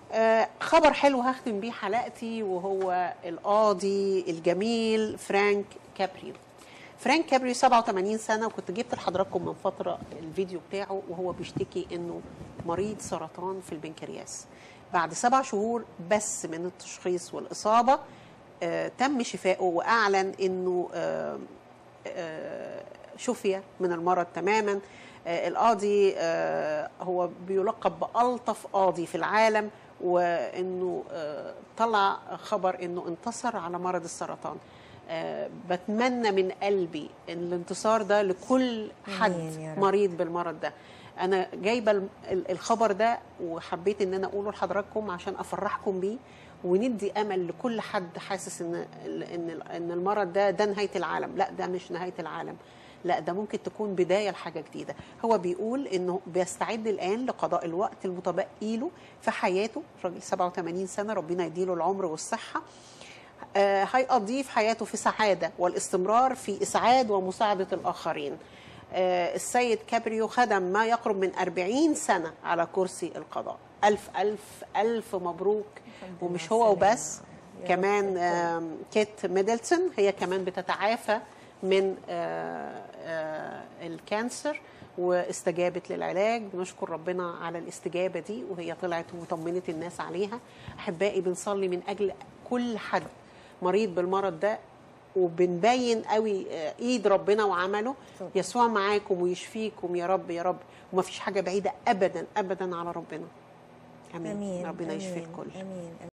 آه، خبر حلو هختم بيه حلقتي وهو القاضي الجميل فرانك كابريو فرانك كابريو 87 سنه وكنت جبت لحضراتكم من فتره الفيديو بتاعه وهو بيشتكي انه مريض سرطان في البنكرياس بعد سبع شهور بس من التشخيص والاصابه آه، تم شفائه واعلن انه آه، آه، شفي من المرض تماما آه، القاضي آه، هو بيلقب بألطف قاضي في العالم وانه آه، طلع خبر انه انتصر على مرض السرطان آه، بتمنى من قلبي الانتصار ده لكل حد آمين يا رب. مريض بالمرض ده انا جايبه الم- ال- الخبر ده وحبيت ان انا اقوله لحضراتكم عشان افرحكم بيه وندي امل لكل حد حاسس ان ال- ان ال- ان المرض ده ده نهايه العالم لا ده مش نهايه العالم لا ده ممكن تكون بدايه لحاجه جديده هو بيقول انه بيستعد الان لقضاء الوقت المتبقي له في حياته راجل 87 سنه ربنا يديله العمر والصحه آه، هيقضيه في حياته في سعادة والاستمرار في إسعاد ومساعدة الآخرين آه، السيد كابريو خدم ما يقرب من 40 سنة على كرسي القضاء ألف ألف ألف مبروك ومش هو السلامة. وبس يا رب كمان تكون. آم، كيت ميدلسون هي كمان بتتعافى من آه، آه، الكانسر واستجابت للعلاج بنشكر ربنا على الاستجابة دي وهي طلعت وطمنت الناس عليها أحبائي بنصلي من أجل كل حد مريض بالمرض ده وبنبين قوي آه، ايد ربنا وعمله طبعا. يسوع معاكم ويشفيكم يا رب يا رب ومفيش حاجه بعيده ابدا ابدا على ربنا امين, امين ربنا يشفي آمين. الكل امين